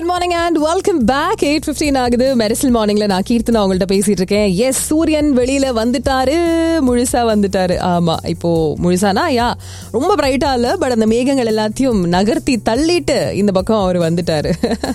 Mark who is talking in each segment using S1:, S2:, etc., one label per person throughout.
S1: Morning and welcome back eight fifteen ஆகுது மெரிசல் மார்னிங்ல நான் கீர்த்தனா உங்கள்ட்ட பேசிட்டு இருக்கேன் எஸ் சூரியன் வெளியில வந்துட்டாரு முழுசா வந்துட்டாரு ஆமா இப்போ முழுசானா யா ரொம்ப பிரைட்டா இல்ல பட் அந்த மேகங்கள் எல்லாத்தையும் நகர்த்தி தள்ளிட்டு இந்த பக்கம் அவர் வந்துட்டாரு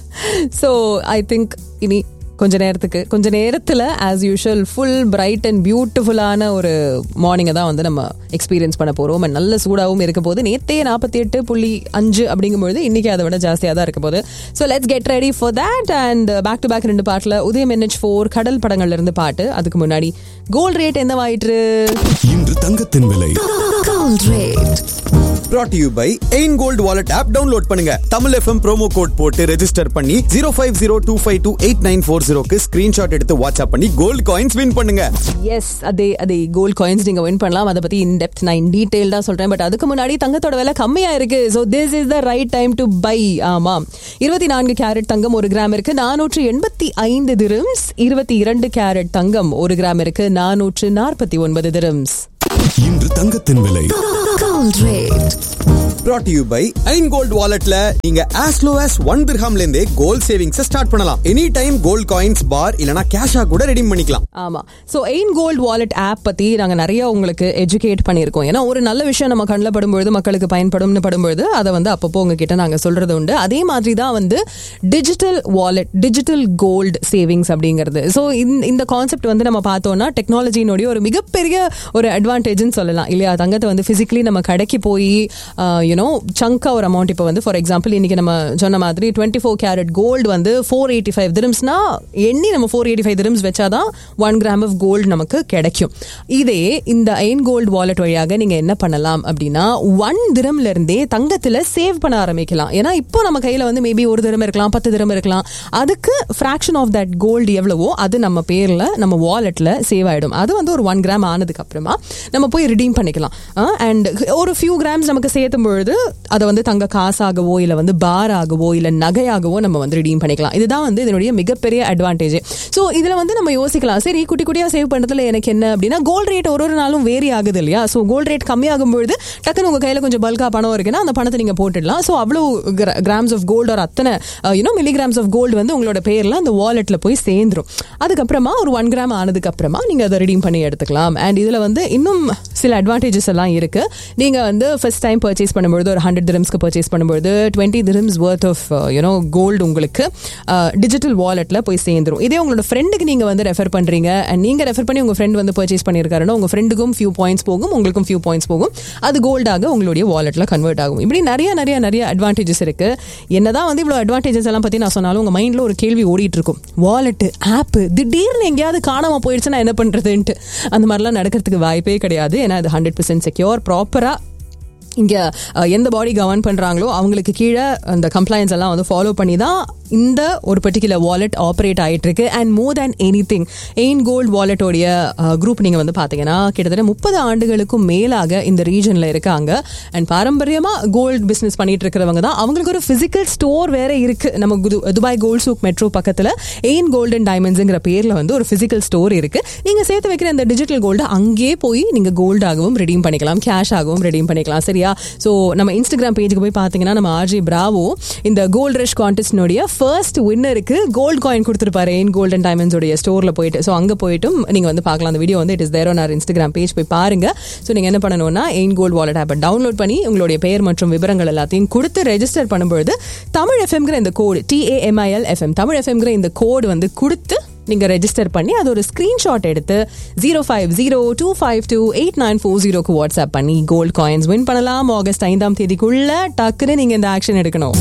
S1: ஸோ ஐ திங்க் இனி கொஞ்ச நேரத்துக்கு கொஞ்ச நேரத்தில் as usual full bright and பியூட்டிஃபுல்லான ஒரு மார்னிங்கை தான் வந்து நம்ம எக்ஸ்பீரியன்ஸ் பண்ண போகிறோம் அண்ட் நல்ல சூடாகவும் இருக்க போது நேத்தே நாற்பத்தி எட்டு புள்ளி அஞ்சு அப்படிங்கும்பொழுது இன்றைக்கி அதை விட ஜாஸ்தியாக தான் இருக்க போது so let's get ready for that and back to back ரெண்டு பாட்டில் உதயம் என்ஹெச் ஃபோர் கடல் படங்கள்ல இருந்து பாட்டு அதுக்கு முன்னாடி கோல்ட் ரேட் எந்த ஆயிற்று
S2: இன்று தங்கத்தின் விலை
S3: Gold rate.
S4: brought to you by Ain gold wallet app download பண்ணுங்க தமிழ் எஃப்எம் ப்ரோமோ கோட் போட்டு ரெஜிஸ்டர் பண்ணி zero five zero two five two eight nine four ஜீரோக்கு ஸ்கிரீன்ஷாட் எடுத்து வாட்ஸ்அப் பண்ணி கோல்ட் காயின்ஸ் வின் பண்ணுங்க
S1: எஸ் அதே அதே கோல்ட் காயின்ஸ் நீங்க வின் பண்ணலாம் அதை பத்தி இன் டெப்த் நான் இன் டீடைல்டா சொல்றேன் பட் அதுக்கு முன்னாடி தங்கத்தோட விலை கம்மியா இருக்கு so this is the right time to buy ஆமா இருபத்தி நான்கு கேரட் தங்கம் ஒரு கிராம் இருக்கு நானூற்று எண்பத்தி ஐந்து திரம்ஸ் இருபத்தி இரண்டு கேரட் தங்கம் ஒரு கிராம் இருக்கு நானூற்று நாற்பத்தி ஒன்பது திரம்ஸ்
S2: இன்று தங்கத்தின் விலை
S3: Gold rate.
S4: brought to you by Ain gold வாலெட்ல நீங்க as low as ஒன் திர்ஹாம்ல இருந்தே கோல்ட் சேவிங்ஸ் ஸ்டார்ட் பண்ணலாம் any time gold coins bar இல்லனா கேஷா கூட ரெடீம் பண்ணிக்கலாம்
S1: ஆமா so Ain gold wallet app பத்தி நாங்க நிறைய உங்களுக்கு எஜுகேட் பண்ணியிருக்கோம் ஏன்னா ஒரு நல்ல விஷயம் நம்ம கண்ணில் படும்பொழுது மக்களுக்கு பயன்படும்னு படும்பொழுது அதை வந்து அப்பப்போ உங்ககிட்ட நாங்க சொல்றது உண்டு அதே மாதிரி தான் வந்து digital wallet digital gold savings அப்படிங்கிறது ஸோ இந்த கான்செப்ட் வந்து நம்ம பார்த்தோம்னா டெக்னாலஜினுடைய ஒரு மிகப்பெரிய ஒரு அட்வான்டேஜ்னு சொல்லலாம் இல்லையா தங்கத்தை வந்து பிசிக்கலி நம்ம கடைக்கு போய் யூனோ சங்கா ஒரு அமௌண்ட் இப்போ வந்து ஃபார் எக்ஸாம்பிள் இன்னைக்கு நம்ம சொன்ன மாதிரி டுவெண்ட்டி ஃபோர் கேரட் கோல்டு வந்து ஃபோர் எயிட்டி ஃபைவ் திரம்ஸ்னா எண்ணி நம்ம ஃபோர் எயிட்டி ஃபைவ் திரம்ஸ் வச்சாதான் ஒன் கிராம் ஆஃப் கோல்டு நமக்கு கிடைக்கும் இதே இந்த ஐன் கோல்டு வாலெட் வழியாக நீங்க என்ன பண்ணலாம் அப்படின்னா ஒன் திரம்ல இருந்தே தங்கத்துல சேவ் பண்ண ஆரம்பிக்கலாம் ஏன்னா இப்போ நம்ம கையில வந்து மேபி ஒரு திரம் இருக்கலாம் பத்து திரம் இருக்கலாம் அதுக்கு ஃபிராக்ஷன் ஆஃப் தட் கோல்டு எவ்வளவோ அது நம்ம பேர்ல நம்ம வாலெட்ல சேவ் ஆயிடும் அது வந்து ஒரு ஒன் கிராம் ஆனதுக்கு அப்புறமா நம்ம போய் ரிடீம் பண்ணிக்கலாம் அண்ட் ஒரு ஃபியூ கிராம்ஸ் நமக்கு சேர்த்தும் பொழுது அதை வந்து தங்க காசாகவோ இல்லை வந்து பார் ஆகவோ இல்லை நகையாகவோ நம்ம வந்து ரிடீம் பண்ணிக்கலாம் இதுதான் வந்து இதனுடைய மிகப்பெரிய அட்வான்டேஜ் ஸோ இதில் வந்து நம்ம யோசிக்கலாம் சரி குட்டி குட்டியாக சேவ் பண்ணுறதுல எனக்கு என்ன அப்படின்னா கோல்ட் ரேட் ஒரு ஒரு நாளும் வேரி ஆகுது இல்லையா ஸோ கோல்ட் ரேட் கம்மியாகும் பொழுது டக்குன்னு உங்கள் கையில் கொஞ்சம் பல்கா பணம் இருக்குன்னா அந்த பணத்தை நீங்கள் போட்டுடலாம் ஸோ அவ்வளோ கிராம்ஸ் ஆஃப் கோல்டு ஒரு அத்தனை யூனோ மில்லிகிராம்ஸ் ஆஃப் கோல்டு வந்து உங்களோட பேரில் அந்த வாலெட்டில் போய் சேர்ந்துரும் அதுக்கப்புறமா ஒரு ஒன் கிராம் ஆனதுக்கு அப்புறமா நீங்கள் அதை ரிடீம் பண்ணி எடுத்துக்கலாம் அண்ட் இதில் வந்து இன்னும் சில அட்வான்டேஜஸ் எல்லாம் இருக்கு நீங்கள் வந்து ஃபர்ஸ்ட் டைம் பர்ச்சேஸ் பண்ணும்போது ஒரு ஹண்ட்ரட் திரம்ஸ்க்கு பர்ச்சேஸ் பண்ணும்போது twenty dirhams worth of you know gold உங்களுக்கு டிஜிட்டல் வாலெட்டில் போய் சேர்ந்துரும் இதே உங்களோட ஃப்ரெண்டுக்கு நீங்கள் வந்து ரெஃபர் பண்ணுறீங்க அண்ட் நீங்கள் ரெஃபர் பண்ணி உங்கள் ஃப்ரெண்ட் வந்து பர்ச்சேஸ் பண்ணியிருக்காருன்னா உங்கள் ஃப்ரெண்டுக்கும் ஃபியூ பாயிண்ட்ஸ் போகும் உங்களுக்கும் ஃபியூ பாயிண்ட்ஸ் போகும் அது கோல்டாக உங்களுடைய வாலெட்டில் கன்வெர்ட் ஆகும் இப்படி நிறைய நிறைய நிறைய அட்வான்டேஜஸ் இருக்கு என்னதான் வந்து இவ்வளோ அட்வான்டேஜஸ் எல்லாம் பற்றி நான் சொன்னாலும் உங்கள் மைண்டில் ஒரு கேள்வி ஓடிட்டு இருக்கும் வாலெட்டு ஆப்பு திடீர்னு எங்கேயாவது காணாமல் போயிடுச்சுன்னா என்ன பண்ணுறதுன்ட்டு அந்த மாதிரிலாம் நடக்கிறதுக்கு வாய்ப்பே கிடையாது ஏன்னா அது ஹண்ட்ரட் பர்சன்ட் செக்யூர் ப்ராப்பராக இங்கே எந்த பாடி கவர்ன் பண்ணுறாங்களோ அவங்களுக்கு கீழே அந்த கம்ப்ளைன்ஸ் எல்லாம் வந்து ஃபாலோ பண்ணி தான் இந்த ஒரு பர்டிகுலர் வாலெட் ஆப்ரேட் ஆகிட்டு இருக்கு and more than anything Ain gold வாலெட்டோடைய குரூப் நீங்கள் வந்து பார்த்தீங்கன்னா கிட்டத்தட்ட முப்பது ஆண்டுகளுக்கும் மேலாக இந்த ரீஜனில் இருக்காங்க அண்ட் பாரம்பரியமாக கோல்டு பிஸ்னஸ் பண்ணிட்டு இருக்கிறவங்க தான் அவங்களுக்கு ஒரு ஃபிசிக்கல் ஸ்டோர் வேற இருக்கு நம்ம குது- துபாய் கோல்ட் சூக் மெட்ரோ பக்கத்தில் எயின் கோல்டு அண்ட் டைமண்ட்ஸுங்கிற பேரில் வந்து ஒரு ஃபிசிக்கல் ஸ்டோர் இருக்கு நீங்கள் சேர்த்து வைக்கிற இந்த டிஜிட்டல் கோல்டு அங்கேயே போய் நீங்கள் கோல்டாகவும் ரெடீம் பண்ணிக்கலாம் கேஷ் ஆகவும் ரெடீம் பண்ணிக்கலாம் சரியா ஸோ நம்ம இன்ஸ்டாகிராம் பேஜுக்கு போய் பார்த்தீங்கன்னா நம்ம ஆர்ஜி பிராவோ இந்த கோல்ட் ரஷ் கான்டெஸ்ட்னுடைய ஃபர்ஸ்ட் வின்னருக்கு கோல்டு காயின் கொடுத்துருப்பாரு எயின் கோல்டன் டைமண்ட்ஸோடைய ஸ்டோரில் போயிட்டு ஸோ அங்கே போயிட்டும் நீங்கள் வந்து பார்க்கலாம் அந்த வீடியோ வந்து it is there on Instagram page போய் பாருங்க ஸோ நீங்கள் என்ன பண்ணணும்னா எயின் கோல்ட் வாலெட் ஆப்பை டவுன்லோட் பண்ணி உங்களுடைய பெயர் மற்றும் விவரங்கள் எல்லாத்தையும் கொடுத்து ரெஜிஸ்டர் பண்ணும்பொழுது தமிழ் எஃப்எம்ங்கிற இந்த கோடு டிஏஎம்ஐஎல் எஃப்எம் தமிழ் எஃப்எம்ங்கிற இந்த கோடு வந்து கொடுத்து நீங்கள் ரெஜிஸ்டர் பண்ணி அது ஒரு ஸ்க்ரீன்ஷாட் எடுத்து zero five zero two five two eight nine four ஜீரோக்கு வாட்ஸ்அப் பண்ணி கோல்ட் காயின்ஸ் வின் பண்ணலாம் ஆகஸ்ட் ஐந்தாம் தேதிக்குள்ள டக்குன்னு நீங்கள் இந்த ஆக்ஷன் எடுக்கணும்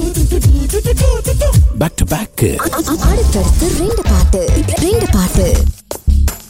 S2: பேக் டு பேக்
S3: அடுத்தடுத்து ரெண்டு பாட்டு ரெண்டு பாட்டு